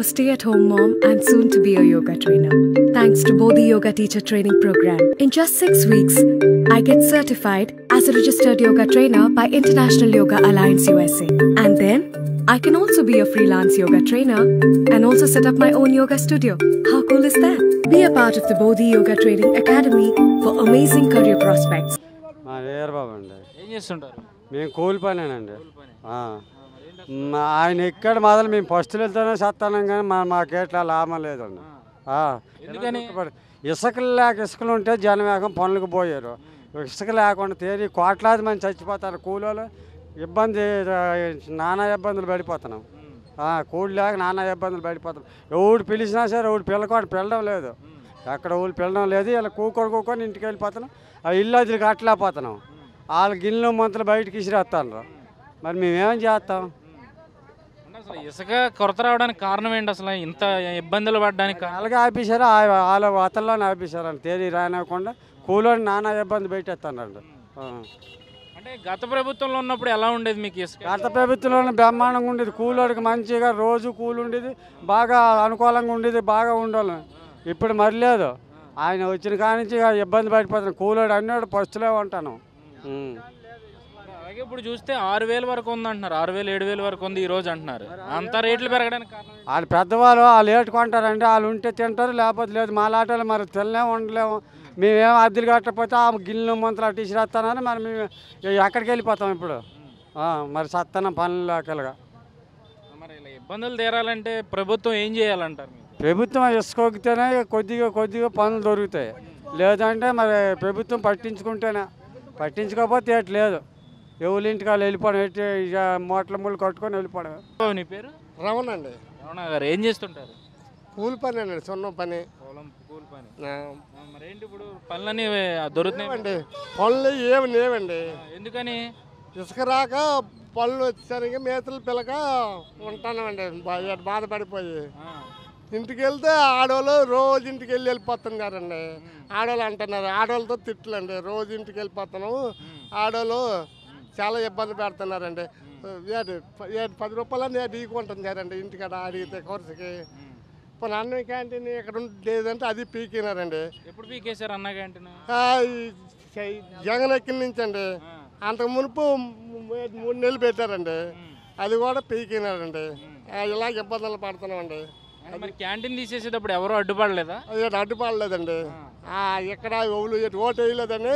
stay at home mom and soon to be a yoga trainer. Thanks to Bodhi Yoga Teacher Training Program. In just six weeks, I get certified as a registered yoga trainer by International Yoga Alliance USA. And then I can also be a freelance yoga trainer and also set up my own yoga studio. How cool is that? Be a part of the Bodhi Yoga Training Academy for amazing career prospects. మా వీరబాబు అండి ఏం చేస్తుంటారు మేము కూలి పనేనండి ఆ. మా ఆయన ఇక్కడ మొదలు మేము ఫస్టులు వెళ్తేనే చేస్తాను కానీ మా మాకేట్లా లాభం లేదండి ఆ. ఎందుకని? ఇసుకలు లేక ఇసుకలు ఉంటే జనం వేగం పనులకు పోయారు ఇసుక లేకుండా తేరి కోట్లాది మంది చచ్చిపోతారు కూలీలు ఇబ్బంది ఆ, నానా ఇబ్బందులు పడిపోతున్నాం ఆ, కూలి లేక నానా ఇబ్బందులు పడిపోతున్నాం ఎవడు పిలిచినా సరే ఎవడు పిల్లకోడు పిల్లడం లేదు ఎక్కడ ఊళ్ళు పిల్లడం లేదు ఇలా కూకొని కూకొని ఇంటికి వెళ్ళిపోతున్నాం ఆ ఇల్లు అదిలు కట్టలేకపోతున్నాం వాళ్ళ గిన్నెలు మంతలు బయటకి ఇసిరేస్తాను మరి మేమేం చేస్తాం అంటే అసలు ఇసుక కొరత రావడానికి కారణం ఏంటి అసలు ఇంత ఇబ్బందులు పడడానికి కారణం? అలాగే ఆపేశారు ఆ- వాళ్ళ వాతల్లోనే ఆపేశారు అండి తేదీ రానివ్వకుండా కూలోని నానా ఇబ్బంది పెట్టేస్తానండి అంటే గత ప్రభుత్వంలో ఉన్నప్పుడు ఎలా ఉండేది మీకు ఇసుక గత ప్రభుత్వంలోనే బ్రహ్మాండంగా ఉండేది కూలోడికి మంచిగా రోజు కూలి ఉండేది బాగా అనుకూలంగా ఉండేది బాగా ఉండేవాళ్ళం ఇప్పుడు మరి లేదు ఆయన వచ్చిన కానించి ఇక ఇబ్బంది పడిపోతున్నాం కూలోడు అన్నాడు ఫస్ట్లో ఉంటాను ఉం. అలాగే ఇప్పుడు చూస్తే ఆరు వేల వరకు ఉంది అంటున్నారు ఆరు వేలు ఏడు వేలు వరకు ఉంది ఈ రోజు అంటున్నారు అంత రేట్లు పెరగడానికి కారణం ఏంటి? వాళ్ళు పెద్దవాళ్ళు వాళ్ళు ఏటు కొంటారండి వాళ్ళు ఉంటే తింటారు లేకపోతే లేదు మా లాటలు మరి తినలేము ఉండలేము మేమేం అద్దెలు కట్టకపోతే ఆ గిన్నెలు మంతలు అటు ఇసిరేస్తానని మరి మేము ఇక ఎక్కడికి వెళ్ళిపోతాం ఇప్పుడు ఆ, మరి సత్తనం పనులు లేకలుగా మరి ఇలా ఇబ్బందులు తీరాలంటే ప్రభుత్వం ఏం చేయాలంటారు మీరు ప్రభుత్వం ఇసుకోకితేనే కొద్దిగా కొద్దిగా పనులు దొరుకుతాయి లేదంటే మరి ప్రభుత్వం పట్టించుకుంటేనే పట్టించుకోకపోతే ఏటి లేదు ఎవరి ఇంటికి వాళ్ళు వెళ్ళిపోవడం ఎట్టి ఇక మూటల ముళ్ళు కట్టుకొని వెళ్ళిపోవడం బాబు, నీ పేరు రమణ అండి రమణ గారు ఏం చేస్తుంటారు కూలి పని అండి సొన్న పని పొలం కూలి పని ఆ, ఆ, మరేంటి ఇప్పుడు పనులన్నీ దొరుకుతున్నాయి లేవండి పనులు ఏమి లేవండి ఎందుకని ఇసుక రాక పనులు వచ్చేసరికి మేతలు పిల్లక ఉంటానండి బా- బాధపడిపోయి ఆ, ఇంటికి వెళ్తే ఆడవాళ్ళు రోజు ఇంటికి వెళ్ళి వెళ్ళిపోతున్నారండి ఆడవాళ్ళు అంటున్నారు ఆడవాళ్ళతో తిట్లండి రోజు ఇంటికి వెళ్ళిపోతున్నాము ఆడవాళ్ళు చాలా ఇబ్బంది పెడుతున్నారండి ఏడు ఏడు పది రూపాయలు ఏడు ఈకుంటున్నారండి ఇంటికాడ అడిగితే కోర్సుకి ఇప్పుడు అన్నం క్యాంటీన్ ఇక్కడ ఉంటే లేదంటే అది పీకినారండి ఎప్పుడు పీకేశారు అన్న క్యాంటీన్ ఆ, ఈ చై- జగన్ ఎక్కిన నుంచి అండి అంతకు మునుపు ము- మూడు నెలలు పెట్టారండి అది కూడా పీకినారండి ఆ, ఇలా ఇబ్బందులు పడుతున్నామండి మరి క్యాంటీన్ తీసేసేటప్పుడు ఎవరు అడ్డుపడలేదా అది ఏడు అడ్డుపడలేదండి ఆ, ఇక్కడ ఓళ్ళు ఇటు ఓటు వేయలేదని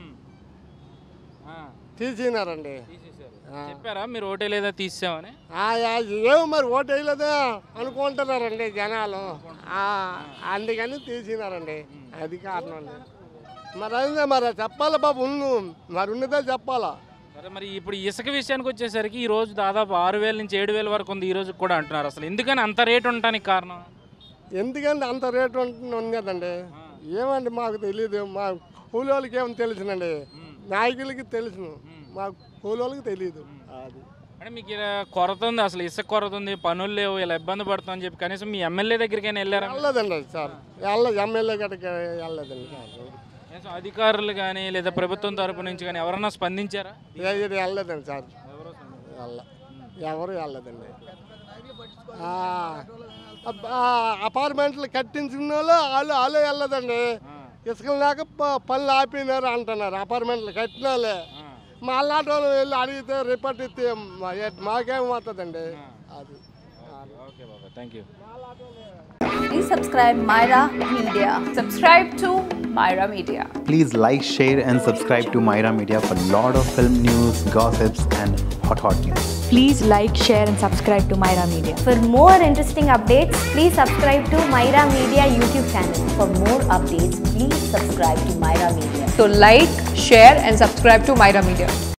ఆ, తీసినారండి తీసేశారు చెప్పారా మీరు ఓటే లేదా తీసామని ఆ, ఆ, ఏమో మరి ఓటు వేయలేదా అనుకుంటున్నారండి జనాలు ఆ, అందుకని తీసినారండి అది కారణం అండి మరి అదే మరి చెప్పాలి బాబు ఉన్ను మరి ఉన్నదే చెప్పాలా సరే మరి ఇప్పుడు ఇసుక విషయానికి వచ్చేసరికి ఈ రోజు దాదాపు ఆరు వేల నుంచి ఏడు వేల వరకు ఉంది ఈ రోజు కూడా అంటున్నారు అసలు ఎందుకని అంత రేట్ ఉండటానికి కారణం ఎందుకంటే అంత రేటు ఉంటుంది ఉన్నదండి ఏమండి మాకు తెలియదు మా కూలోళ్ళకి ఏమో తెలుసునండి నాయకులకి తెలుసును మా కూలోళ్ళకి తెలియదు అది అంటే మీకు ఇలా కొరత ఉంది అసలు ఇసుక కొరత ఉంది పనులు లేవు ఇలా ఇబ్బంది పడుతుంది అని చెప్పి కనీసం మీ ఎమ్మెల్యే దగ్గరికైనా వెళ్ళారా వెళ్ళలేదండి సార్ వెళ్ళ ఎమ్మెల్యే గడికి వెళ్ళలేదండి సార్ కనీసం అధికారులు కానీ లేదా ప్రభుత్వం తరపు నుంచి కానీ ఎవరన్నా స్పందించారా ఏ- ఇది వెళ్ళలేదండి సార్ వెళ్ళ ఎవరు వెళ్ళలేదండి ఆ, అబ్బ- ఆ, అపార్ట్మెంట్లు కట్టించిన వాళ్ళు వాళ్ళు వాళ్ళే వెళ్ళదండి ఇసుకలు లేక ప- పనులు ఆపినారు అంటున్నారు అపార్ట్మెంట్లు కట్టిన వాళ్ళే మా అలాంటి వాళ్ళు వెళ్ళి అడిగితే రిపోర్ట్ ఇస్తే మా- ఏ- మాకేం అవుతుందండి అది ఓకే బాబా thank you Please subscribe Myra Media. Subscribe to Myra Media. Please like, share, and subscribe to Myra Media for lot of film news, gossips, and hot hot news. Please like, share, and subscribe to Myra Media. For more interesting updates, please subscribe to Myra Media YouTube channel. For more updates, please subscribe to Myra Media. So, like, share, and subscribe to Myra Media.